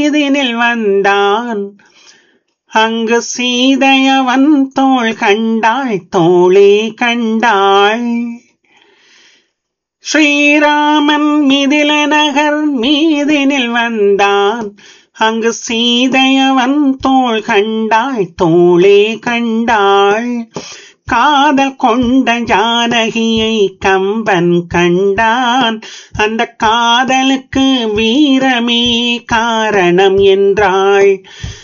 இதனில் வந்தான் அங்கு சீதையவன் தோள் கண்டாள் தோளே கண்டாள் ஸ்ரீராமன் மிதில நகர் மீதினில் வந்தான் அங்கு சீதையவன் தோள் கண்டாள் தோளே கண்டாள் காதல் கொண்ட ஜானகியை கம்பன் கண்டான் அந்த காதலுக்கு வீரமே காரணம் என்றாள்